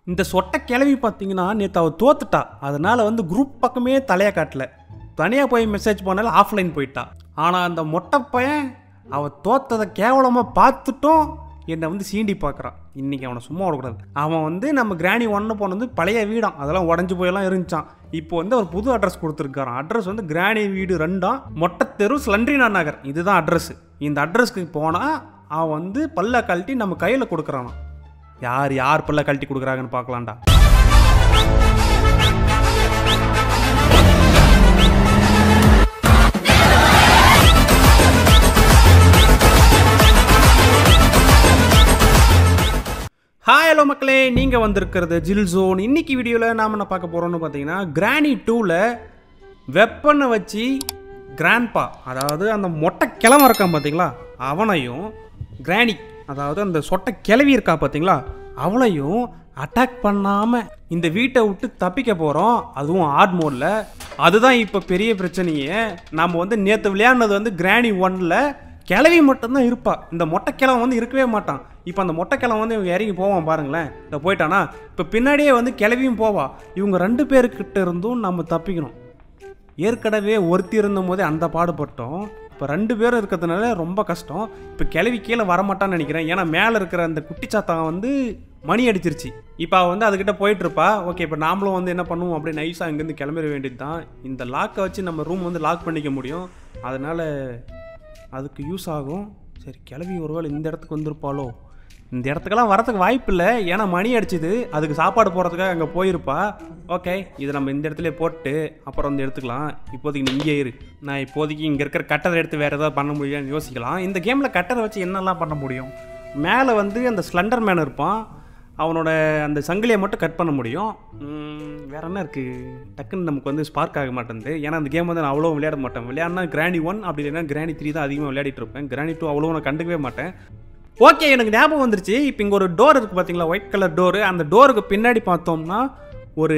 இந்த சொட்டை கிளவி பார்த்தீங்கன்னா நேற்று அவள் தோத்துட்டா அதனால வந்து குரூப் பக்கமே தலையை காட்டல தனியாக போய் மெசேஜ் பண்ணாலும் ஆஃப்லைன் போயிட்டா ஆனால் அந்த மொட்டை பையன் அவள் தோத்ததை கேவலமாக பார்த்துட்டும் என்னை வந்து சீண்டி பார்க்குறான் இன்றைக்கி அவனை சும்மா விடக்கூடாது அவன் வந்து நம்ம கிராணி ஒன்று போனது பழைய வீடாம் அதெல்லாம் உடஞ்சி போயெல்லாம் இருந்துச்சான் இப்போ வந்து அவர் புது அட்ரஸ் கொடுத்துருக்காராம் அட்ரஸ் வந்து கிராணி வீடு ரெண்டாம் மொட்டத்தெரு ஸ்லண்ட்ரினா நகர் இதுதான் அட்ரஸ் இந்த அட்ரஸ்க்கு போனால் அவன் வந்து பல்ல கழட்டி நம்ம கையில் கொடுக்குறானாம் யார் யார் பல்ல கழட்டி கொடுக்குறாங்கன்னு பார்க்கலாம்டா ஹாய் ஹலோ மக்களே நீங்கள் வந்திருக்கிறது ஜில் ஜோன் இன்னைக்கு வீடியோவில் நாம் என்ன பார்க்க போகிறோம்னு பார்த்தீங்கன்னா கிராணி டூவில் வெப்பனை வச்சு கிராண்ட்பா அதாவது அந்த மொட்டை கிழமை இருக்கான் பார்த்தீங்களா அவனையும் கிராணி அதாவது அந்த சொட்டை கிளவி இருக்கா பார்த்தீங்களா அவளையும் அட்டாக் பண்ணாமல் இந்த வீட்டை விட்டு தப்பிக்க போகிறோம் அதுவும் ஆட் மோடில் அதுதான் இப்போ பெரிய பிரச்சனையே நம்ம வந்து நேற்று விளையாடினது வந்து கிராணி ஒன்னில் கிளவி மட்டும்தான் இருப்பா இந்த மொட்டை கிழவன் வந்து இருக்கவே மாட்டான் இப்போ அந்த மொட்டை கிழவன் வந்து இவங்க இறங்கி போவான் பாருங்களேன் இந்த போயிட்டானா இப்போ பின்னாடியே வந்து கிளவியும் போவா இவங்க ரெண்டு பேருக்கிட்ட இருந்தும் நம்ம தப்பிக்கணும் ஏற்கனவே ஒருத்தி இருந்த போதே அந்த பாடுபட்டோம் இப்போ ரெண்டு பேரும் இருக்கிறதுனால ரொம்ப கஷ்டம் இப்போ கிளவி கீழே வரமாட்டான்னு நினைக்கிறேன் ஏன்னா மேலே இருக்கிற அந்த குட்டிச்சாத்தான் வந்து மணி அடிச்சிருச்சு இப்போ அவள் வந்து அதுக்கிட்ட போயிட்டு இருப்பா ஓகே இப்போ நாமளும் வந்து என்ன பண்ணுவோம் அப்படியே நைஸாக இங்கேருந்து கிளம்பிட வேண்டியது தான் இந்த லாக்கை வச்சு நம்ம ரூம் வந்து லாக் பண்ணிக்க முடியும் அதனால அதுக்கு யூஸ் ஆகும் சரி கிளவி ஒருவேளை இந்த இடத்துக்கு வந்திருப்பாளோ இந்த இடத்துக்கெல்லாம் வரதுக்கு வாய்ப்பு இல்லை ஏன்னா மணி அடிச்சுது அதுக்கு சாப்பாடு போகிறதுக்காக அங்கே போயிருப்பா ஓகே இதை நம்ம இந்த இடத்துல போட்டு அப்புறம் வந்து எடுத்துக்கலாம் இப்போதைக்கு நீ இங்கே இரு நான் இப்போதைக்கு இங்கே இருக்கிற கட்டரை எடுத்து வேறு ஏதாவது பண்ண முடியும்னு யோசிக்கலாம் இந்த கேமில் கட்டரை வச்சு என்னெல்லாம் பண்ண முடியும் மேலே வந்து அந்த ஸ்லண்டர் மேன் இருப்பான் அவனோட அந்த சங்கிலியை மட்டும் கட் பண்ண முடியும் உம், வேற என்ன இருக்குது டக்குன்னு நமக்கு வந்து ஸ்பார்க் ஆக மாட்டேங்குது ஏன்னா அந்த கேம் வந்து நான் அவ்வளோ விளையாட மாட்டேன் விளையாடினா கிராணி ஒன் அப்படி இல்லைன்னா கிராணி த்ரீ தான் அதிகமாக விளையாடிட்டு இருப்பேன் கிராணி டூ அவ்வளோ நான் கண்டுக்கவே மாட்டேன் ஓகே எனக்கு ஞாபகம் வந்துருச்சு இப்போ இங்கே ஒரு டோர் இருக்குது பார்த்தீங்களா ஒயிட் கலர் டோரு அந்த டோருக்கு பின்னாடி பார்த்தோம்னா ஒரு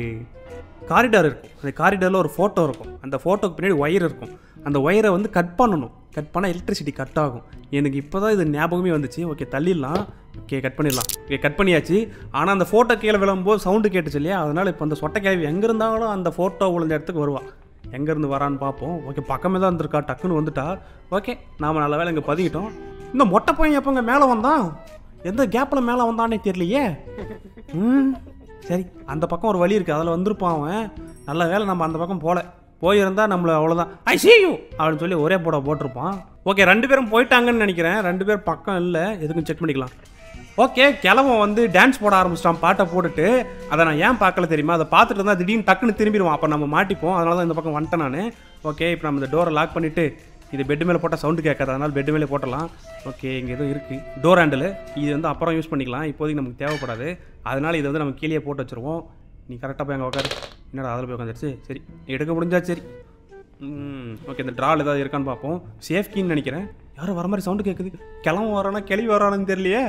காரிடார் இருக்கும் அந்த காரிடாரில் ஒரு ஃபோட்டோ இருக்கும் அந்த ஃபோட்டோக்கு பின்னாடி ஒயர் இருக்கும் அந்த ஒயரை வந்து கட் பண்ணணும் கட் பண்ணால் எலக்ட்ரிசிட்டி கட் ஆகும் எனக்கு இப்போ தான் இது ஞாபகமே வந்துச்சு ஓகே தள்ளிடலாம் ஓகே கட் பண்ணிடலாம் ஓகே கட் பண்ணியாச்சு ஆனால் அந்த ஃபோட்டோ கீழே விழும்போது சவுண்டு கேட்டுச்சு இல்லையா அதனால் இப்போ அந்த சொட்டை கிழவி எங்கே இருந்தாலும் அந்த ஃபோட்டோ விழுந்த இடத்துக்கு வருவா எங்கேருந்து வரான்னு பார்ப்போம் ஓகே பக்கமே தான் இருந்திருக்கா டக்குன்னு வந்துட்டா ஓகே நாம் நல்ல வேலை இங்கே பதுக்கிட்டோம் இந்த மொட்டை பையன் எப்போங்க மேலே வந்தான் எந்த கேப்பில் மேலே வந்தானே தெரியலையே ம் சரி அந்த பக்கம் ஒரு வழி இருக்குது அதில் வந்திருப்பான் அவன் நல்ல வேலை நம்ம அந்த பக்கம் போகல போயிருந்தா நம்மள அவ்வளோதான் ஐ see you அப்படின்னு சொல்லி ஒரே போட போட்டிருப்பான் ஓகே ரெண்டு பேரும் போயிட்டாங்கன்னு நினைக்கிறேன் ரெண்டு பேர் பக்கம் இல்லை எதுக்கும் செக் பண்ணிக்கலாம் ஓகே கிழவன் வந்து டான்ஸ் போட ஆரம்பிச்சிட்டான் பாட்டை போட்டுட்டு அதை நான் ஏன் பார்க்கல தெரியுமா அதை பார்த்துட்டு இருந்தால் திடீர்னு டக்குன்னு திரும்பிடுவான் அப்போ நம்ம மாட்டிப்போம் அதனால தான் இந்த பக்கம் வந்துட்டேன் நான் ஓகே இப்போ நம்ம இந்த டோரை லாக் பண்ணிவிட்டு இது பெட் மேலே போட்டால் சவுண்டு கேட்காது அதனால் பெட் மேலே போட்டலாம் ஓகே இங்கே எதுவும் இருக்குது டோர் ஹேண்டில் இது வந்து அப்புறம் யூஸ் பண்ணிக்கலாம் இப்போதைக்கு நமக்கு தேவைப்படாது அதனால் இதை வந்து நம்ம கீழே போட்டு வச்சுருவோம் நீ கரெக்டாக போய் அங்கே உட்காரு என்னடா அதில் போய் உட்காந்துருச்சு சரி எடுக்க முடிஞ்சா சரி ம் ஓகே இந்த ட்ரால் ஏதாவது இருக்கான்னு பார்ப்போம் சேஃப் கீன்னு நினைக்கிறேன் யாரும் வர மாதிரி சவுண்டு கேட்குது கிளம்ப வரானா கிளவி வரானான்னு தெரியலையே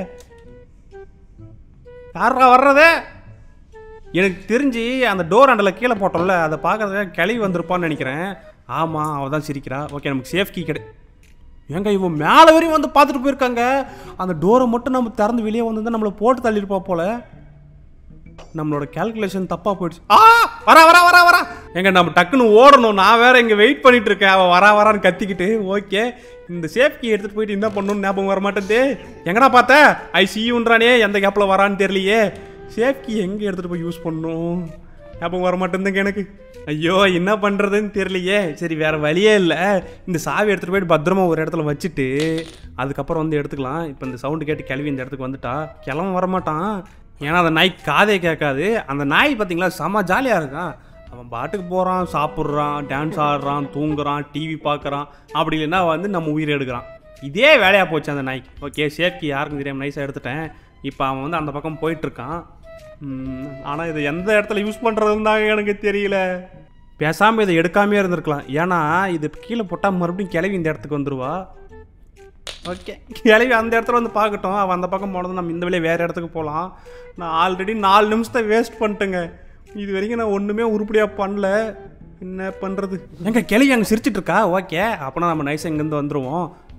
யாரா வர்றதே எனக்கு தெரிஞ்சு அந்த டோர் ஹேண்டில் கீழே போட்டோம்ல அதை பார்க்கறதுக்காக கிளவி வந்திருப்பான்னு நினைக்கிறேன் ஆமாம் அவள் தான் சிரிக்கிறா ஓகே நமக்கு சேஃப் கீ கிடை ஏங்க இவன் மேலே வரையும் வந்து பார்த்துட்டு போயிருக்காங்க அந்த டோரை மட்டும் நம்ம திறந்து வெளியே வந்து நம்மளை போட்டு தள்ளியிருப்பா போல நம்மளோட கால்குலேஷன் தப்பாக போயிடுச்சு ஆ வரா வரா வரா வரா எங்க நம்ம டக்குன்னு ஓடணும் நான் வேற இங்கே வெயிட் பண்ணிட்டு இருக்கேன் அவன் வரா வரான்னு கத்திக்கிட்டு ஓகே இந்த சேஃப்கி எடுத்துகிட்டு போயிட்டு என்ன பண்ணணும்னு ஞாபகம் வர மாட்டேங்குது எங்கடா பார்த்த ஐ சியூன்றானே எந்த கேப்பில் வரான்னு தெரியலையே சேஃப்கி எங்கே எடுத்துகிட்டு போய் யூஸ் பண்ணணும் ஞாபகம் வர மாட்டேங்குதுங்க எனக்கு ஐயோ என்ன பண்ணுறதுன்னு தெரியலையே சரி வேற வழியே இல்லை இந்த சாவி எடுத்துகிட்டு போயிட்டு பத்திரமா ஒரு இடத்துல வச்சுட்டு அதுக்கப்புறம் வந்து எடுத்துக்கலாம் இப்போ இந்த சவுண்டு கேட்டு கிளவி இந்த இடத்துக்கு வந்துட்டா கிளம்ப வரமாட்டான் ஏன்னா அந்த நாய் காதே கேட்காது அந்த நாய் பார்த்தீங்களா செம்ம ஜாலியாக இருக்கான் அவன் பாட்டுக்கு போகிறான் சாப்பிட்றான் டான்ஸ் ஆடுறான் தூங்குறான் டிவி பார்க்குறான் அப்படி இல்லைன்னா வந்து நம்ம உயிர் எடுக்கிறான் இதே வேலையாக போச்சு அந்த நாய்க்கு ஓகே சேஃப்கி யாருக்கும் தெரியாமல் நைஸாக எடுத்துட்டேன் இப்போ அவன் வந்து அந்த பக்கம் போயிட்டுருக்கான் ஆனால் இது எந்த இடத்துல யூஸ் பண்ணுறதுன்னு தான் எனக்கு தெரியல பேசாமல் இதை எடுக்காமே இருந்திருக்கலாம் ஏன்னா இது கீழே போட்டால் மறுபடியும் கிளவி இந்த இடத்துக்கு வந்துருவா ஓகே கிளவி அந்த இடத்துல வந்து பார்க்கட்டும் அவன் அந்த பக்கம் போனது நம்ம இந்த வழியே வேறு இடத்துக்கு போகலாம் நான் ஆல்ரெடி நாலு நிமிஷத்தை வேஸ்ட் பண்ணிட்டேங்க இது வரைக்கும் நான் ஒன்றுமே உருப்படியாக பண்ணல என்ன பண்ணுறது எங்க கிளவி அங்கே சிரிச்சிட்டு இருக்கா ஓகே அப்போனா நம்ம நைஸாக இங்கேருந்து வந்துடுவோம்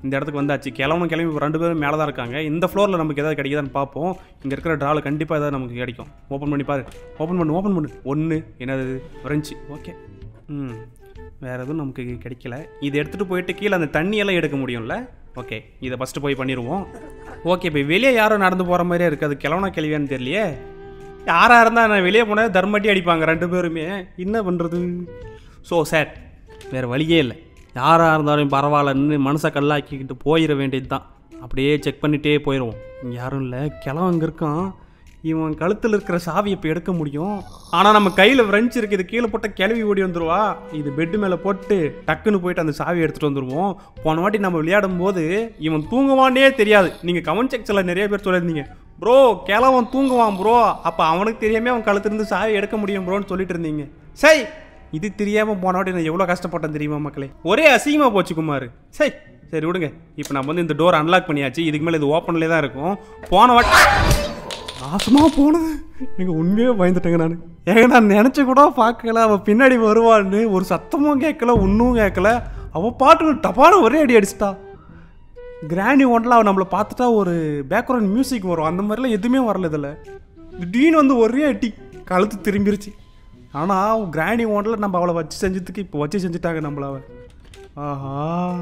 இந்த இடத்துக்கு வந்தாச்சு கிளம்பணும் கிளம்பி இப்போ ரெண்டு பேரும் மேலே தான் இருக்காங்க இந்த ஃப்ளோரில் நமக்கு ஏதாவது கிடைக்குதான்னு பார்ப்போம் இங்கே இருக்கிற ட்ராவில் கண்டிப்பாக ஏதாவது நமக்கு கிடைக்கும் ஓப்பன் பண்ணி பாரு ஓப்பன் பண்ணு ஓப்பன் பண்ணு ஒன்று என்னது ஃப்ரெஞ்சு ஓகே ம் வேறு எதுவும் நமக்கு கிடைக்கல இதை எடுத்துகிட்டு போயிட்டு கீழே அந்த தண்ணியெல்லாம் எடுக்க முடியும்ல ஓகே இதை ஃபஸ்ட்டு போய் பண்ணிடுவோம் ஓகே இப்போ வெளியே யாரும் நடந்து போகிற மாதிரியே இருக்குது அது கிளவனா கேள்வியான்னு தெரியலையே யாராக இருந்தால் நான் வெளியே போனால் தர்மட்டி அடிப்பாங்க ரெண்டு பேருமே என்ன பண்ணுறது ஸோ சேட் வேறு வழியே இல்லை யாராக இருந்தாலும் பரவாயில்லன்னு மனசை கல்லாக்கிக்கிட்டு போயிட வேண்டியது தான் அப்படியே செக் பண்ணிகிட்டே போயிடுவோம் இங்கே யாரும் இல்லை கிளவன் அங்கே இருக்கான் இவன் கழுத்தில் இருக்கிற சாவி இப்போ எடுக்க முடியும் ஆனால் நம்ம கையில் ஃப்ரெஞ்ச் இருக்குது இது கீழே போட்ட கிளவி ஓடி வந்துருவா இது பெட்டு மேலே போட்டு டக்குன்னு போயிட்டு அந்த சாவி எடுத்துகிட்டு வந்துடுவோம் போன வாட்டி நம்ம விளையாடும் போது இவன் தூங்குவானே தெரியாது நீங்கள் கமெண்ட் செக்ஷனில் நிறைய பேர் சொல்லியிருந்தீங்க ப்ரோ கிழவன் தூங்குவான் ப்ரோ அப்போ அவனுக்கு தெரியாமல் அவன் கழுத்திலிருந்து சாவி எடுக்க முடியும் ப்ரோன்னு சொல்லிட்டு இருந்தீங்க சை இது தெரியாமல் போன வாட்டி நான் எவ்வளோ கஷ்டப்பட்டேன் தெரியுமா மக்களே ஒரே அசிங்கமாக போச்சு குமார் சை சரி விடுங்க இப்போ நம்ம வந்து இந்த டோர் அன்லாக் பண்ணியாச்சு இதுக்கு மேலே இது ஓப்பன்லேயே தான் இருக்கும் போன வாட்டி நாசமாக போனது நீங்கள் உண்மையே பயந்துட்டேங்க நான் ஏங்க நான் நினச்சி கூட பார்க்கல அவள் பின்னாடி வருவான்னு ஒரு சத்தமும் கேட்கல ஒன்றும் கேட்கல அவள் பாட்டு டப்பான ஒரே அடி அடிச்சிட்டா கிராண்டி ஒன்றில் அவள் நம்மளை பார்த்துட்டா ஒரு பேக்ரவுண்ட் மியூசிக் வரும் அந்த மாதிரிலாம் எதுவுமே வரல இதில் திடீர்னு வந்து ஒரே அடி கழுத்து திரும்பிருச்சு ஆனால் கிராண்டி ஒன்றில் நம்ம அவளை வச்சு செஞ்சதுக்கு இப்போ வச்சு செஞ்சுட்டாங்க நம்மள அவள் ஆஹா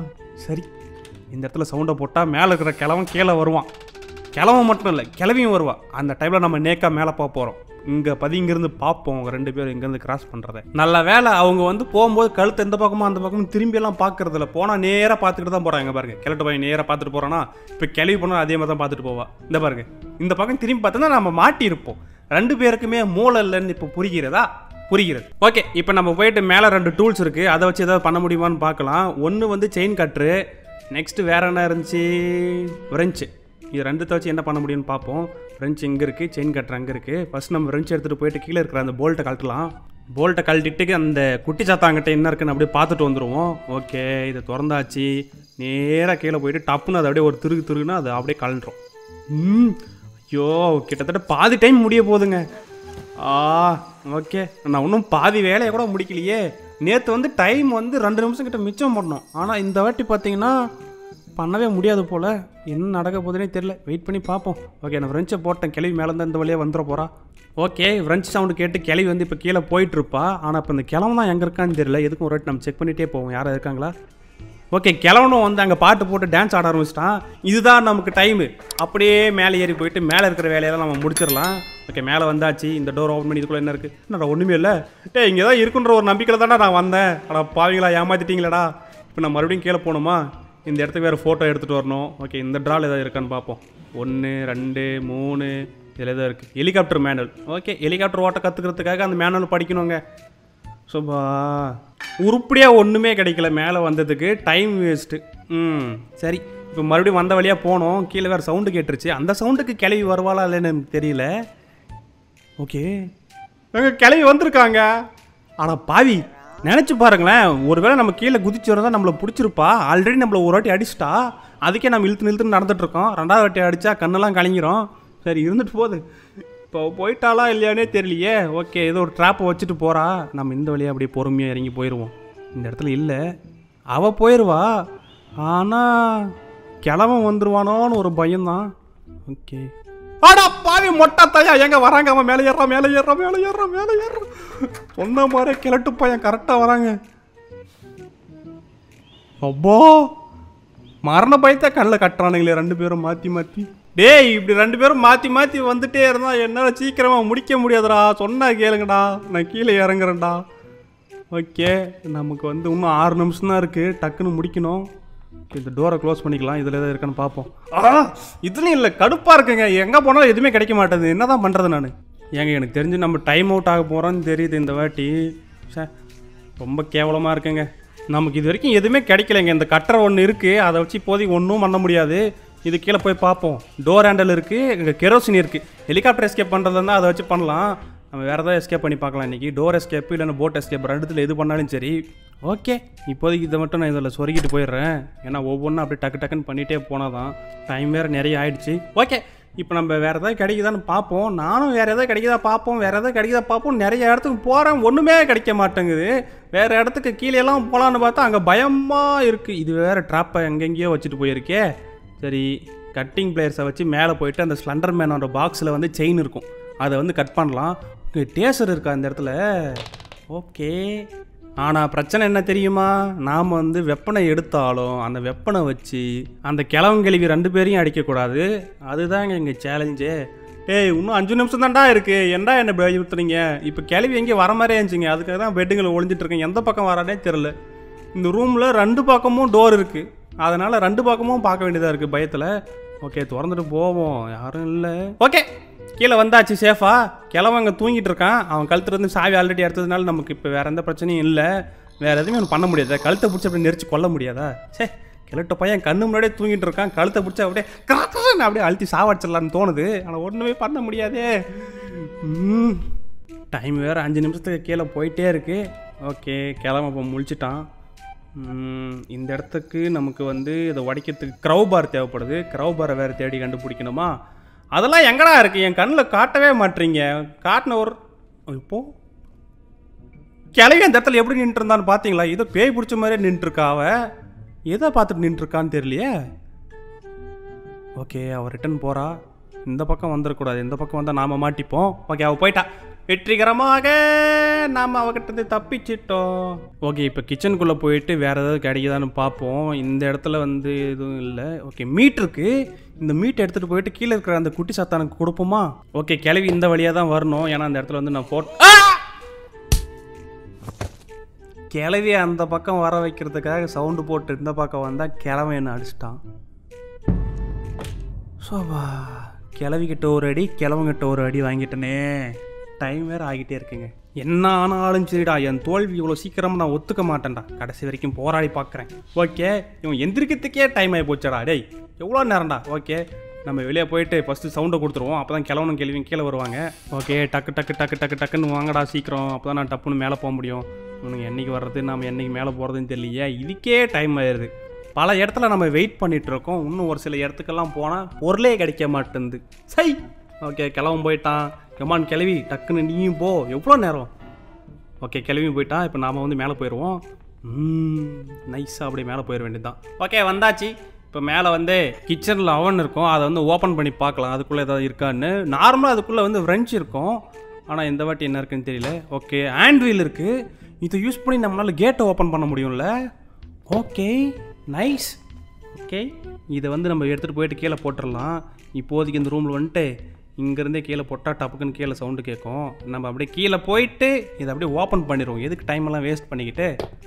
சரி இந்த இடத்துல சவுண்டை போட்டால் மேலே இருக்கிற கிழவன் கீழே வருவான் கிழவன் மட்டும் இல்லை கிளவியும் வருவா அந்த டைமில் நம்ம நேக்கா மேலே போக போகிறோம் இங்கே பதி இங்கேருந்து பார்ப்போம் அவங்க ரெண்டு பேரும் இங்கேருந்து கிராஸ் பண்ணுறத நல்ல வேலை அவங்க வந்து போகும்போது கழுத்து எந்த பக்கமோ அந்த பக்கமும் திரும்பி எல்லாம் பார்க்கறது இல்லை போனால் நேராக பார்த்துக்கிட்டு தான் போகிறாங்க பாருங்க கிழட்டு பையன் நேராக பார்த்துட்டு போகிறானா இப்போ கிளவி போனால் அதே மாதிரி தான் பார்த்துட்டு போவா இந்த பாருங்க இந்த பக்கம் திரும்பி பார்த்தோன்னா நம்ம மாட்டியிருப்போம் ரெண்டு பேருக்குமே மூளை இல்லைன்னு இப்போ புரிகிறதா புரிகிறது ஓகே இப்போ நம்ம போயிட்டு மேலே ரெண்டு டூல்ஸ் இருக்குது அதை வச்சு ஏதாவது பண்ண முடியுமான்னு பார்க்கலாம் ஒன்று வந்து செயின் கட்ரு நெக்ஸ்ட்டு வேற என்ன இருந்துச்சு ஃப்ரெஞ்சு இது ரெண்டுத்தை வச்சு என்ன பண்ண முடியும்னு பார்ப்போம் ஃப்ரெஞ்ச் இங்கே இருக்குது செயின் கட்டுற அங்கே இருக்குது ஃபஸ்ட் நம்ம ஃப்ரெஞ்ச் எடுத்துகிட்டு போயிட்டு கீழே இருக்கிற அந்த போல்ட்டை கழட்டலாம் போல்ட்டை கழட்டிட்டு அந்த குட்டி சாத்தாங்கிட்ட என்ன இருக்குன்னு அப்படியே பார்த்துட்டு வந்துடுவோம் ஓகே இதை திறந்தாச்சு நேராக கீழே போயிட்டு டப்புன்னு அதை அப்படியே ஒரு திருகு திருகுனா அது அப்படியே கழண்டுரும் ம் ஐயோ கிட்டத்தட்ட பாதி டைம் முடிய போகுதுங்க ஆ ஓகே நான் இன்னும் பாதி வேலையை கூட முடிக்கலையே நேற்று வந்து டைம் வந்து ரெண்டு நிமிஷம் கிட்ட மிச்சம் பண்ணோம் ஆனால் இந்த வாட்டி பார்த்தீங்கன்னா பண்ணவே முடியாது போல் என்ன நடக்க போகுதுனே தெரியல வெயிட் பண்ணி பார்ப்போம் ஓகே நான் ஃப்ரெஞ்சை போட்டேன் கிளவி மேலே தான் இந்த வழியாக வந்துட போகிறா ஓகே ஃப்ரெஞ்ச் சவுண்டு கேட்டு கிளவி வந்து இப்போ கீழே போயிட்டுருப்பா ஆனால் இப்போ இந்த கிழவன் தான் எங்கே இருக்கான்னு தெரியல எதுக்கும் ஒரு வாட்டி நம்ம செக் பண்ணிகிட்டே போவோம் யாராவது இருக்காங்களா ஓகே கிழவனும் வந்து அங்கே பாட்டு போட்டு டான்ஸ் ஆட ஆரம்பிச்சிட்டான் இதுதான் நமக்கு டைமு அப்படியே மேலே ஏறி போயிட்டு மேலே இருக்கிற வேலையெல்லாம் நம்ம முடிச்சிடலாம் ஓகே மேலே வந்தாச்சு இந்த டோர் ஓப்பன் பண்ணி இதுக்குள்ளே என்ன இருக்குது என்னடா ஒன்றுமே இல்லை டே இங்கே தான் இருக்குன்ற ஒரு நம்பிக்கையில் தானே நான் வந்தேன் ஆனால் பாவிங்களா ஏமாத்திட்டீங்களடா இப்போ நான் மறுபடியும் கீழே போகணுமா இந்த இடத்துக்கு வேறு ஃபோட்டோ எடுத்துகிட்டு வரணும் ஓகே இந்த ட்ரால் ஏதாவது இருக்கான்னு பார்ப்போம் ஒன்று ரெண்டு மூணு இதில் எதாவது இருக்குது ஹெலிகாப்டர் மேனுவல் ஓகே ஹெலிகாப்டர் ஓட்ட கற்றுக்கிறதுக்காக அந்த மேனுவல் படிக்கணுங்க சுபா உருப்படியாக ஒன்றுமே கிடைக்கல மேலே வந்ததுக்கு டைம் வேஸ்ட்டு ம் சரி இப்போ மறுபடியும் வந்த வழியாக போனோம் கீழே வேறு சவுண்டு கேட்டுருச்சு அந்த சவுண்டுக்கு கிளவி வருவாளா இல்லைன்னு எனக்கு தெரியல ஓகே எங்கள் கிளவி வந்திருக்காங்க ஆனால் பாவி நினச்சி பாருங்களேன் ஒருவேளை நம்ம கீழே குதிச்சு வரதான் நம்மளை பிடிச்சிருப்பா ஆல்ரெடி நம்மளை ஒரு வாட்டி அடிச்சிட்டா அதுக்கே நம்ம இழுத்து நிறுத்துன்னு நடந்துட்டு இருக்கோம் ரெண்டாவது வாட்டி அடித்தா கண்ணெல்லாம் கலங்கிரும் சரி இருந்துட்டு போகுது இப்போ போயிட்டாளா இல்லையானே தெரியலையே ஓகே ஏதோ ஒரு ட்ராப்பை வச்சுட்டு போகிறா நம்ம இந்த வழியாக அப்படியே பொறுமையாக இறங்கி போயிடுவோம் இந்த இடத்துல இல்லை அவள் போயிடுவா ஆனால் கிழவன் வந்துருவானோன்னு ஒரு பயம்தான் ஓகே ஆடா பாவி மொட்டை தாயா எங்க வராங்க அவன் மேலே ஏறான் மேலே ஏறான் மேலே ஏறான் மேலே ஏறான் சொன்ன மாதிரி கிழட்டு பையன் கரெக்டாக வராங்க அப்போ மரண பயத்தை கண்ணில் கட்டுறானுங்களே ரெண்டு பேரும் மாற்றி மாற்றி டேய் இப்படி ரெண்டு பேரும் மாற்றி மாற்றி வந்துட்டே இருந்தா என்னால் சீக்கிரமாக முடிக்க முடியாதுடா சொன்னா கேளுங்கடா நான் கீழே இறங்குறேன்டா ஓகே நமக்கு வந்து இன்னும் ஆறு நிமிஷம் தான் இருக்குது டக்குன்னு முடிக்கணும் இந்த டோரை க்ளோஸ் பண்ணிக்கலாம் இதில் எதாவது இருக்கான்னு பார்ப்போம் ஆ இதுலையும் இல்லை கடுப்பாக இருக்குங்க எங்கே போனாலும் எதுவுமே கிடைக்க மாட்டேது என்ன தான் பண்ணுறது நான் ஏங்க எனக்கு தெரிஞ்சு நம்ம டைம் அவுட் ஆக போகிறோன்னு தெரியுது இந்த வாட்டி சே ரொம்ப கேவலமாக இருக்குங்க நமக்கு இது வரைக்கும் எதுவுமே கிடைக்கலைங்க இந்த கட்டரை ஒன்று இருக்குது அதை வச்சு இப்போதைக்கு ஒன்றும் பண்ண முடியாது இது கீழே போய் பார்ப்போம் டோர் ஹேண்டல் இருக்குது இங்கே கெரோசின் இருக்குது ஹெலிகாப்டர் எஸ்கேப் பண்ணுறதா இருந்தால் அதை வச்சு பண்ணலாம் நம்ம வேறு ஏதாவது எஸ்கேப் பண்ணி பார்க்கலாம் இன்றைக்கி டோர் எஸ்கேப் இல்லைன்னா போட் எஸ்கேப் ரெண்டுத்தில் எது பண்ணாலும் சரி ஓகே இப்போதைக்கு இதை மட்டும் நான் இதில் சொருகிட்டு போயிடுறேன் ஏன்னா ஒவ்வொன்றும் அப்படியே டக்கு டக்குன்னு பண்ணிகிட்டே போனால் தான் டைம் வேறு நிறைய ஆயிடுச்சு ஓகே இப்போ நம்ம வேறு ஏதாவது கிடைக்குதான்னு பார்ப்போம் நானும் வேறு எதாவது கிடைக்குதா பார்ப்போம் வேறு எதாவது கிடைக்குதா பார்ப்போம் நிறைய இடத்துக்கு போகிறேன் ஒன்றுமே கிடைக்க மாட்டேங்குது வேறு இடத்துக்கு கீழே எல்லாம் போகலான்னு பார்த்தா அங்கே பயமாக இருக்குது இது வேறு ட்ராப்பை எங்கெங்கேயோ வச்சுட்டு போயிருக்கே சரி கட்டிங் பிளேயர்ஸை வச்சு மேலே போயிட்டு அந்த ஸ்லண்டர் மேனோட பாக்ஸில் வந்து செயின் இருக்கும் அதை வந்து கட் பண்ணலாம் டேசர் இருக்கா இந்த இடத்துல ஓகே ஆனால் பிரச்சனை என்ன தெரியுமா நாம் வந்து வெப்பனை எடுத்தாலும் அந்த வெப்பனை வச்சு அந்த கிழவங்கிழவி ரெண்டு பேரையும் அடிக்கக்கூடாது அதுதாங்க எங்கள் சேலஞ்சே ஏய் இன்னும் அஞ்சு நிமிஷம் தான்டா இருக்கு ஏன்டா என்ன பயமுறுத்துறீங்க இப்போ கிளவி எங்கே வர மாதிரியே இருந்துச்சுங்க அதுக்காக தான் பெட்டுங்களை ஒளிஞ்சிட்டு இருக்கேன் எந்த பக்கம் வரானே தெரில இந்த ரூமில் ரெண்டு பக்கமும் டோர் இருக்குது அதனால் ரெண்டு பக்கமும் பார்க்க வேண்டியதாக இருக்குது பயத்தில் ஓகே திறந்துட்டு போவோம் யாரும் இல்லை ஓகே கீழே வந்தாச்சு சேஃபா கிழவன் அங்கே தூங்கிட்டு இருக்கான் அவன் கழுத்துல இருந்து சாவி ஆல்ரெடி எடுத்ததுனால நமக்கு இப்போ வேற எந்த பிரச்சனையும் இல்லை வேற எதுவுமே ஒன்று பண்ண முடியாதா கழுத்தை பிடிச்சி அப்படி நெரிச்சு கொல்ல முடியாதா சே கிழட்ட பையன் கண்ணு முன்னாடியே தூங்கிட்டு இருக்கான் கழுத்தை பிடிச்சி அப்படியே கரெக்டாக அப்படியே அழுத்தி சாவடிச்சிடலான்னு தோணுது ஆனால் ஒன்றுமே பண்ண முடியாதே டைம் வேறு அஞ்சு நிமிஷத்துக்கு கீழே போயிட்டே இருக்கு ஓகே கிழமை இப்போ முழிச்சிட்டான் ம், இந்த இடத்துக்கு நமக்கு வந்து இதை உடைக்கிறதுக்கு க்ரௌ பார் தேவைப்படுது க்ரௌ பாரை வேறு தேடி கண்டுபிடிக்கணுமா அதெல்லாம் எங்கடா இருக்கு என் கண்ணில் காட்டவே மாட்டீங்க காட்டின ஒரு இப்போ கிளவி அந்த இடத்துல எப்படி நின்று இருந்தான்னு பார்த்தீங்களா ஏதோ பேய் பிடிச்ச மாதிரியே நின்றுருக்கா அவ எதை பார்த்துட்டு நின்றுருக்கான்னு தெரியலையே ஓகே அவ ரிட்டன் போறா இந்த பக்கம் வந்துடக்கூடாது இந்த பக்கம் வந்தால் நாம மாட்டிப்போம் ஓகே அவ போயிட்டா வெற்றிகரமாக நாம் அவகிட்ட இருந்து தப்பிச்சிட்டோம் ஓகே இப்போ கிச்சனுக்குள்ளே போயிட்டு வேற ஏதாவது கிடைக்குதான்னு பார்ப்போம் இந்த இடத்துல வந்து எதுவும் இல்லை ஓகே மீட் இருக்கு இந்த மீட் எடுத்துகிட்டு போயிட்டு கீழே இருக்கிற அந்த குட்டி சாத்தானுக்கு கொடுப்போமா ஓகே கிளவி இந்த வழியாக தான் வரணும் ஏன்னா அந்த இடத்துல வந்து நான் போட் கிளவி அந்த பக்கம் வர வைக்கிறதுக்காக சவுண்டு போட்டு இந்த பக்கம் வந்தால் கிழவன் என்ன அடிச்சிட்டான் சோபா கிளவிக்கிட்ட ஒரு அடி கிழவங்கிட்ட ஒரு அடி வாங்கிட்டனே டைம் வேறு ஆகிட்டே இருக்குங்க என்ன ஆனாலும் சரிடா என் தோல்வி இவ்வளோ சீக்கிரமாக நான் ஒத்துக்க மாட்டேன்டா கடைசி வரைக்கும் போராடி பார்க்குறேன் ஓகே இவன் எந்திரிக்கிறதுக்கே டைம் ஆகி போச்சடா டேய் எவ்வளோ நேரம்டா ஓகே நம்ம வெளியே போயிட்டு ஃபஸ்ட்டு சவுண்டை கொடுத்துருவோம் அப்போ தான் கிளவனும் கேள்வியும் கீழே வருவாங்க ஓகே டக்கு டக்கு டக்கு டக்கு டக்குன்னு வாங்கடா சீக்கிரம் அப்போ தான் நான் டப்புன்னு மேலே போக முடியும் இவனுங்க என்னைக்கு வர்றது நம்ம என்னைக்கு மேலே போகிறதுன்னு தெரியலையே இதுக்கே டைம் ஆயிடுது பல இடத்துல நம்ம வெயிட் பண்ணிட்டு இருக்கோம் இன்னும் ஒரு சில இடத்துக்கெல்லாம் போனால் பொருளே கிடைக்க மாட்டேங்குது சை ஓகே கிளவன் போயிட்டான் கமான் கிளவி டக்குன்னு நீயும் போ எவ்வளோ நேரம் ஓகே கிளம்பி போயிட்டான் இப்போ நாம் வந்து மேலே போயிடுவோம் நைஸாக அப்படியே மேலே போயிட வேண்டியதுதான் ஓகே வந்தாச்சு இப்போ மேலே வந்து கிச்சனில் அவன் இருக்கும் அதை வந்து ஓப்பன் பண்ணி பார்க்கலாம் அதுக்குள்ளே ஏதாவது இருக்கான்னு நார்மலாக அதுக்குள்ளே வந்து ஃப்ரெஞ்ச் இருக்கும் ஆனால் இந்த வாட்டி என்ன இருக்குன்னு தெரியல ஓகே ஹேண்ட் வீல் இருக்குது இதை யூஸ் பண்ணி நம்மளால் கேட்டை ஓப்பன் பண்ண முடியும்ல ஓகே நைஸ் ஓகே இதை வந்து நம்ம எடுத்துகிட்டு போயிட்டு கீழே போட்டுடலாம் இப்போதைக்கு இந்த ரூமில் வந்துட்டு இங்கேருந்தே கீழே போட்டால் டப்புக்குன்னு கீழே சவுண்டு கேட்கும் நம்ம அப்படியே கீழே போயிட்டு இதை அப்படியே ஓப்பன் பண்ணிடுவோம் எதுக்கு டைம் எல்லாம் வேஸ்ட் பண்ணிக்கிட்டு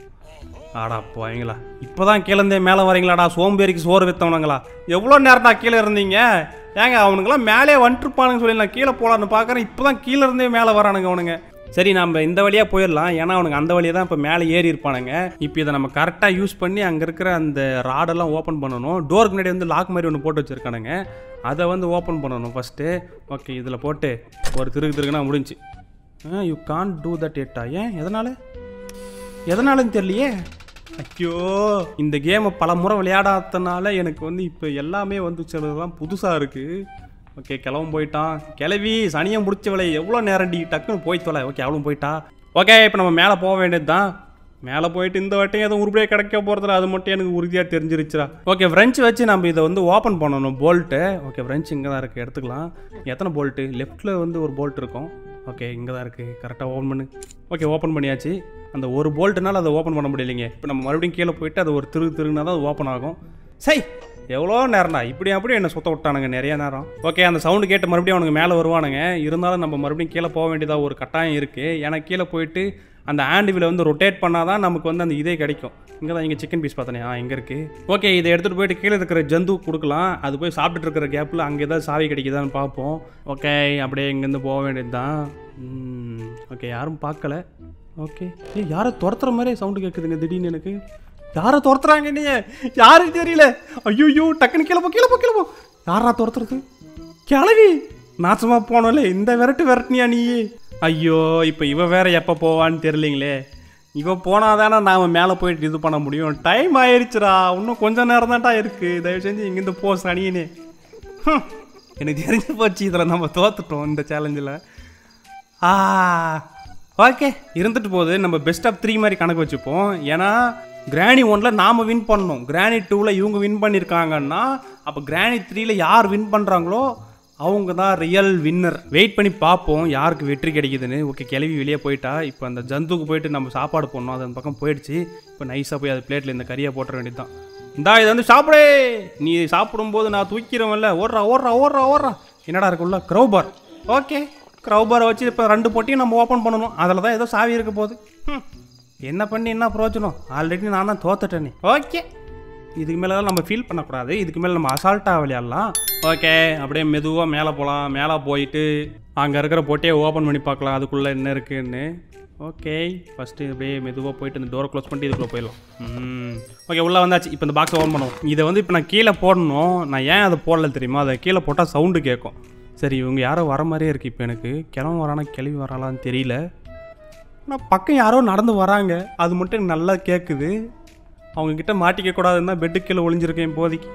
ஆடா போவீங்களா இப்போ தான் கீழேருந்தே மேலே வரீங்களாடா சோம்பேறிக்கு சோறு விற்றவனுங்களா எவ்வளோ நேரம்டா கீழே இருந்தீங்க ஏங்க அவனுங்களாம் மேலே வந்துட்டுருப்பானுங்க சொல்லி நான் கீழே போகலான்னு பார்க்குறேன் இப்போ தான் கீழே இருந்தே மேலே வரானுங்க அவனுங்க சரி நம்ம இந்த வழியாக போயிடலாம் ஏன்னா அவனுங்க அந்த வழியாக தான் இப்போ மேலே ஏறி இருப்பானுங்க இப்போ இதை நம்ம கரெக்டாக யூஸ் பண்ணி அங்கே இருக்கிற அந்த ராடெல்லாம் ஓப்பன் பண்ணணும் டோருக்கு முன்னாடி வந்து லாக் மாதிரி ஒன்று போட்டு வச்சுருக்கானுங்க அதை வந்து ஓப்பன் பண்ணணும் ஃபஸ்ட்டு ஓகே இதில் போட்டு ஒரு திருக்கு திருக்குனா முடிஞ்சு யூ கான் டூ தட் எட்டா ஏன் எதனால் எதனாலன்னு தெரியலையே ஐயோ இந்த கேமை பல முறை விளையாடாதனால எனக்கு வந்து இப்போ எல்லாமே வந்து சிலதெல்லாம் புதுசாக இருக்குது ஓகே கிளவும் போயிட்டான் கிளவி சனியம் முடிச்சவளை எவ்வளோ நேரம்டி டக்குன்னு போய் தொலை ஓகே அவளும் போயிட்டா ஓகே இப்போ நம்ம மேலே போக வேண்டியது தான் மேலே போயிட்டு இந்த வாட்டியும் எதுவும் உருப்படியாக கிடைக்க போகிறதுல அது மட்டும் எனக்கு உறுதியாக தெரிஞ்சிருச்சுடா ஓகே ஃப்ரெஞ்ச் வச்சு நம்ம இதை வந்து ஓப்பன் பண்ணணும் போல்ட்டு ஓகே ஃப்ரெஞ்ச் இங்கே தான் இருக்குது எடுத்துக்கலாம் எத்தனை போல்ட்டு லெஃப்ட்டில் வந்து ஒரு போல்ட் இருக்கும் ஓகே இங்கே தான் இருக்குது கரெக்டாக ஓப்பன் பண்ணு ஓகே ஓப்பன் பண்ணியாச்சு அந்த ஒரு போல்ட்டுனால அதை ஓப்பன் பண்ண முடியலைங்க இப்போ நம்ம மறுபடியும் கீழே போயிட்டு அது ஒரு திரு திருனா தான் அது ஓப்பன் ஆகும் சை எவ்வளோ நேரம்டா இப்படி அப்படி என்ன சுத்த விட்டானுங்க நிறைய நேரம் ஓகே அந்த சவுண்டு கேட்டு மறுபடியும் அவனுங்க மேலே வருவானுங்க இருந்தாலும் நம்ம மறுபடியும் கீழே போக வேண்டியதாக ஒரு கட்டாயம் இருக்குது ஏன்னா கீழே போயிட்டு அந்த ஹேண்டிவில் வந்து ரொட்டேட் பண்ணால் தான் நமக்கு வந்து அந்த இதே கிடைக்கும் இங்கே தான் இங்கே சிக்கன் பீஸ் பார்த்தனே ஆ இங்கே இருக்குது ஓகே இதை எடுத்துகிட்டு போயிட்டு கீழே இருக்கிற ஜந்து கொடுக்கலாம் அது போய் சாப்பிட்டுட்டு இருக்கிற கேப்பில் அங்கே ஏதாவது சாவி கிடைக்குதான்னு பார்ப்போம் ஓகே அப்படியே இங்கேருந்து போக வேண்டியது தான் ஓகே யாரும் பார்க்கல ஓகே ஏய் யாரை துரத்துற மாதிரியே சவுண்டு கேட்குதுங்க திடீர்னு எனக்கு யாரை துரத்துறாங்க நீ யாருக்கு தெரியல ஐயோ டக்குன்னு கிளப்போ கிளப்போ கிளப்போ யாரா துரத்துறது கிளவி நாசமா போனோம்ல இந்த விரட்டு விரட்டினியா நீ ஐயோ இப்போ இவ வேற எப்போ போவான்னு தெரியலீங்களே இவ போனாதானே நாம மேலே போயிட்டு இது பண்ண முடியும் டைம் ஆயிருச்சுடா இன்னும் கொஞ்ச நேரம் தான்டா இருக்கு தயவு செஞ்சு இங்கேருந்து போ சனியனே ஹம். எனக்கு தெரிஞ்சு போச்சு இதில் நம்ம தோத்துட்டோம் இந்த சேலஞ்சில் ஆ ஓகே இருந்துட்டு போகுது நம்ம பெஸ்ட் ஆஃப் த்ரீ மாதிரி கணக்கு வச்சுப்போம் ஏன்னா கிராணி ஒன்றில் நாம் வின் பண்ணணும் கிராணி டூவில் இவங்க வின் பண்ணியிருக்காங்கன்னா அப்போ கிராணி த்ரீல யார் வின் பண்ணுறாங்களோ அவங்க தான் ரியல் வின்னர் வெயிட் பண்ணி பார்ப்போம் யாருக்கு வெற்றி கிடைக்குதுன்னு ஓகே கிளவி வெளியே போயிட்டா இப்போ அந்த ஜந்துக்கு போயிட்டு நம்ம சாப்பாடு போடணும் அது அந்த பக்கம் போயிடுச்சு இப்போ நைஸாக போய் அது பிளேட்டில் இந்த கறியை போட்டுற வேண்டியது தான் இந்தா இதை வந்து சாப்பிடு நீ சாப்பிடும்போது நான் தூக்கிறவன்ல ஓடுறா ஓடுறா ஓடுறா ஓடுறா என்னடா இருக்குல்ல க்ரௌபார் ஓகே க்ரௌபாரை வச்சு இப்போ ரெண்டு பொட்டியும் நம்ம ஓப்பன் பண்ணணும் அதில் தான் ஏதோ சாவி இருக்க போகுது ஹம். என்ன பண்ணி என்ன பிரயோஜனம் ஆல்ரெடி நான் தான் தோத்துட்டேனே ஓகே இதுக்கு மேலே நம்ம ஃபீல் பண்ணக்கூடாது இதுக்கு மேலே நம்ம அசால்ட்டாக விளையாடலாம் ஓகே அப்படியே மெதுவாக மேலே போகலாம் மேலே போயிட்டு அங்கே இருக்கிற பொட்டியை ஓப்பன் பண்ணி பார்க்கலாம் அதுக்குள்ளே என்ன இருக்குன்னு ஓகே ஃபஸ்ட்டு அப்படியே மெதுவாக போயிட்டு இந்த டோரை க்ளோஸ் பண்ணிட்டு இதுக்குள்ளே போயிடலாம் ம் ஓகே உள்ளே வந்தாச்சு இப்போ இந்த பாக்ஸை ஓப்பன் பண்ணுவோம் இதை வந்து இப்போ நான் கீழே போடணும் நான் ஏன் அதை போடல தெரியுமா அதை கீழே போட்டால் சவுண்டு கேட்கும் சரி இவங்க யாரோ வர மாதிரியே இருக்குது இப்போ எனக்கு கிளம்பு வரானா கிளம்பி வராலான்னு தெரியல ஆனால் பக்கம் யாரோ நடந்து வராங்க அது மட்டும் எனக்கு நல்லா கேட்குது அவங்க கிட்ட மாட்டிக்க கூடாதுன்னு தான் பெட்டு கீழே ஒளிஞ்சிருக்கேன் இப்போதைக்கு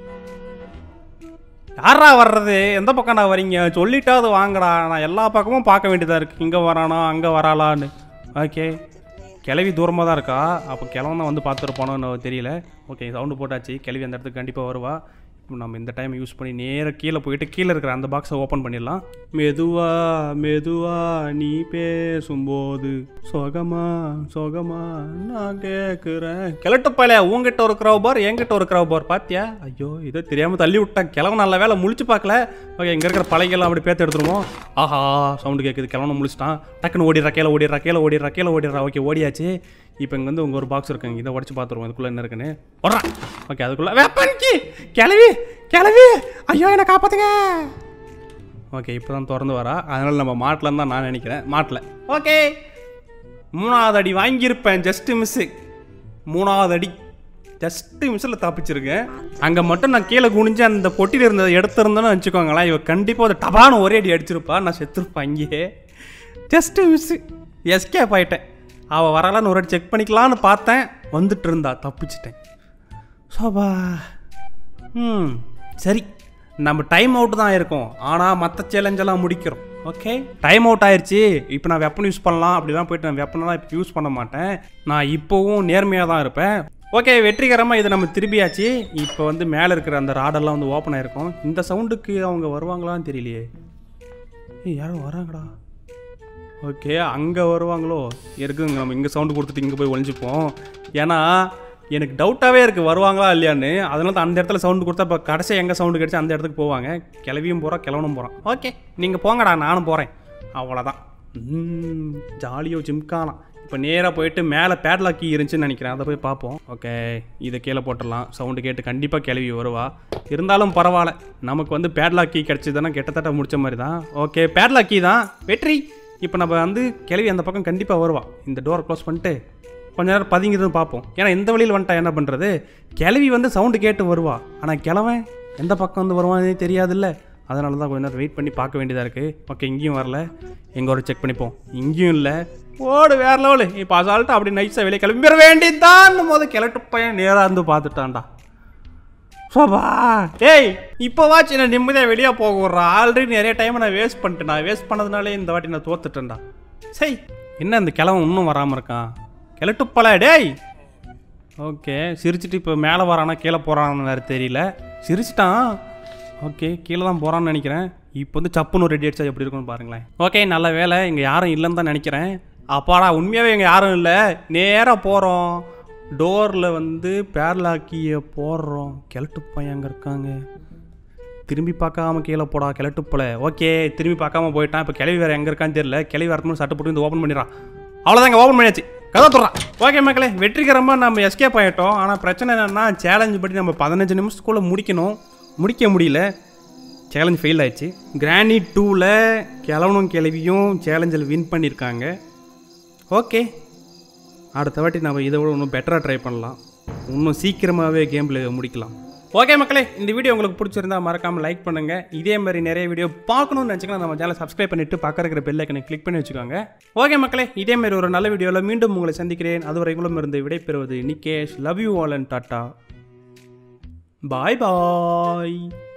யாரா வர்றது எந்த பக்கம்டா வரீங்க சொல்லிட்டாவது வாங்கடா நான் எல்லா பக்கமும் பார்க்க வேண்டியதாக இருக்குது இங்கே வரானா அங்கே வராளான்னு ஓகே கிளவி தூரமாக தான் இருக்கா அப்போ கிளவனை வந்து பார்த்துருப்பானோன்னு தெரியல ஓகே சவுண்டு போட்டாச்சு கிளவி அந்த இடத்துக்கு கண்டிப்பாக வருவா இப்போ நம்ம இந்த டைம் யூஸ் பண்ணி நேராக கீழே போயிட்டு கீழே இருக்கிற அந்த பாக்ஸை ஓப்பன் பண்ணிடலாம் மெதுவா மெதுவா நீ பேசும்போது சொகமா சொகமா நான் கேட்குறேன் கிளட்டுப்பால உங்ககிட்ட ஒரு கிரவ் பார் என்கிட்ட ஒரு கிரவ் பார் பாத்தியா ஐயோ இதோ தெரியாமல் தள்ளி விட்டேன் கிழவன் நல்ல வேலை முழிச்சு பார்க்கல ஓகே இங்கே இருக்கிற பழையெல்லாம் அப்படி பேத்து எடுத்துருவோம் ஆஹா சவுண்டு கேட்குது கிழவனை முழிச்சிட்டான் டக்குன்னு ஓடிடுறா கீழே ஓடிடுறா கீழே ஓடிடுறா கீழே ஓடிடுறா ஓகே ஓடியாச்சு இப்போ இங்கே வந்து உங்கள் ஒரு பாக்ஸ் இருக்குங்க இதை உடச்சு பார்த்துருவோம் இதுக்குள்ளே என்ன இருக்குன்னு வர்றான் ஓகே அதுக்குள்ளே வெப்பன்கி கிளவி கிளவி ஐயோ என்னை காப்பாத்துங்க ஓகே இப்போ தான் திறந்து வரா அதனால் நம்ம மாட்டலன்னு தான் நான் நினைக்கிறேன் மாட்டல ஓகே மூணாவது அடி வாங்கியிருப்பேன் ஜஸ்ட்டு மிஸ்ஸு மூணாவது அடி ஜஸ்ட்டு மிஸ்ஸில் தப்பிச்சிருக்கேன் அங்கே மட்டும் நான் கீழே குனிஞ்சு அந்த பொட்டியில் இருந்ததை எடுத்திருந்தேன்னு வச்சுக்கோங்களேன் இவ கண்டிப்பாக அதை டபான்னு ஒரே அடி அடிச்சிருப்பா நான் செத்துருப்பேன் அங்கேயே ஜஸ்ட்டு மிஸ்ஸு எஸ்கேப் ஆயிட்டேன் அவள் வரலான்னு ஒரு வாட்டி செக் பண்ணிக்கலான்னு பார்த்தேன் வந்துட்டு இருந்தா தப்பிச்சிட்டேன் சோபா ம் சரி நம்ம டைம் அவுட் தான் இருக்கோம் ஆனால் மற்ற சேலஞ்செல்லாம் முடிக்கிறோம் ஓகே டைம் அவுட் ஆயிடுச்சு இப்போ நான் வெப்பன் யூஸ் பண்ணலாம் அப்படிலாம் போயிட்டு நான் வெப்பனெல்லாம் இப்போ யூஸ் பண்ண மாட்டேன் நான் இப்போவும் நேர்மையாக தான் இருப்பேன் ஓகே வெற்றிகரமாக இதை நம்ம திரும்பியாச்சு இப்போ வந்து மேலே இருக்கிற அந்த ராடெல்லாம் வந்து ஓப்பன் ஆயிருக்கும் இந்த சவுண்டுக்கு அவங்க வருவாங்களான்னு தெரியலையே ஏய் யாரும் வராங்கடா ஓகே அங்கே வருவாங்களோ இருக்குங்க நம்ம இங்கே சவுண்டு கொடுத்துட்டு இங்கே போய் ஒளிஞ்சுப்போம் ஏன்னா எனக்கு டவுட்டாகவே இருக்குது வருவாங்களா இல்லையான்னு அதனால தான் அந்த இடத்துல சவுண்டு கொடுத்தா இப்போ கடைசி எங்கே சவுண்டு கிடச்சி அந்த இடத்துக்கு போவாங்க கிளவியும் போகிறான் கிளவனும் போகிறான் ஓகே நீங்கள் போங்கடா நானும் போகிறேன் அவ்வளோதான் ஜாலியோ ஜிம்காலாம் இப்போ நேராக போயிட்டு மேலே பேட்லாக் கீ இருந்துச்சுன்னு நினைக்கிறேன் அதை போய் பார்ப்போம் ஓகே இதை கீழே போட்டுடலாம் சவுண்டு கேட்டு கண்டிப்பாக கிளவி வருவா இருந்தாலும் பரவாயில்ல நமக்கு வந்து பேட்லாக் கீ கிடச்சிதுன்னா கிட்டத்தட்ட முடிச்ச மாதிரி தான் ஓகே பேட்லாக் கீ தான் வெற்றி இப்போ நம்ம வந்து கிளவி அந்த பக்கம் கண்டிப்பாக வருவா இந்த டோரை க்ளோஸ் பண்ணிட்டு கொஞ்ச நேரம் பதுங்கிதுன்னு பார்ப்போம் ஏன்னா எந்த வழியில் வந்துட்டா என்ன பண்ணுறது கிளவி வந்து சவுண்டு கேட்டு வருவா ஆனால் கிழவன் எந்த பக்கம் வந்து வருவானே தெரியாதுல்ல அதனால தான் கொஞ்ச நேரம் வெயிட் பண்ணி பார்க்க வேண்டியதாக இருக்குது ஓகே இங்கேயும் வரல எங்கே ஒரு செக் பண்ணிப்போம் இங்கேயும் இல்லை ஓடு வேற லெவலு இப்போ அசால்ட்டு அப்படி நைஸாக வெளியே கிளம்பிட வேண்டியதான் போது கிளட்டு பையன் நேராக இருந்து பார்த்துட்டான்டா சோபா ஏய் இப்போ வாட்ச் என்ன நிம்மதியாக வெளியே போக விட்றா ஆல்ரெடி நிறைய டைம் நான் வேஸ்ட் பண்ணிட்டேன் நான் வேஸ்ட் பண்ணதுனாலே இந்த வாட்டி நான் தோத்துட்டேன்டா சரி என்ன இந்த கிழவன் இன்னும் வராமல் இருக்கான் கிளட்டுப்பல டேய் ஓகே சிரிச்சிட்டு இப்போ மேலே வரானா கீழே போகிறான்னு வேறு தெரியல சிரிச்சிட்டான் ஓகே கீழே தான் போகிறான்னு நினைக்கிறேன் இப்போ வந்து சப்புன்னு ஒரு ரெடி அடிச்சா எப்படி இருக்கும்னு பாருங்களேன் ஓகே நல்ல வேலை இங்கே யாரும் இல்லைன்னு தான் நினைக்கிறேன் அப்பாடா உண்மையாகவே இங்கே யாரும் இல்லை நேராக போகிறோம் டோரில் வந்து பேர்லாக்கிய போடுறோம் கிழட்டு பையன் அங்கே இருக்காங்க திரும்பி பார்க்காம கீழே போடா கிழட்டு போல ஓகே திரும்பி பார்க்காம போயிட்டான் இப்போ கிளவி வேறு எங்கே இருக்கான்னு தெரியல கிளவி வரணும் சட்டை போட்டு வந்து ஓப்பன் பண்ணிடுறான் அவ்வளோதாங்க ஓப்பன் பண்ணியாச்சு கதை துறான் ஓகே மக்களே வெற்றிகரமாக நம்ம எஸ்கேப் ஆகிட்டோம் ஆனால் பிரச்சனை என்னென்னா சேலஞ்சு படி நம்ம பதினஞ்சு நிமிஷத்துக்குள்ளே முடிக்கணும் முடிக்க முடியல சேலஞ்ச் ஃபெயில் ஆயிடுச்சு கிராணி டூவில் கிளவனும் கிளவியும் சேலஞ்சில் வின் பண்ணியிருக்காங்க ஓகே அடுத்த வாட்டி நம்ம இதை விட இன்னும் பெட்டராக ட்ரை பண்ணலாம் இன்னும் சீக்கிரமாகவே கேமில் முடிக்கலாம் ஓகே மக்களே இந்த வீடியோ உங்களுக்கு பிடிச்சிருந்தா மறக்காமல் லைக் பண்ணுங்கள் இதே மாதிரி நிறைய வீடியோ பார்க்கணும்னு நினச்சிக்கலாம் நம்ம சேனல் சப்ஸ்கிரைப் பண்ணிட்டு பக்கம் இருக்கிற பெல் ஐக்கனை கிளிக் பண்ணி வச்சுக்கோங்க ஓகே மக்களே இதே மாதிரி ஒரு நல்ல வீடியோவில் மீண்டும் உங்களை சந்திக்கிறேன் அதுவரை உங்களும் இருந்து விடைபெறுவது Nikesh love you all and tata bye bye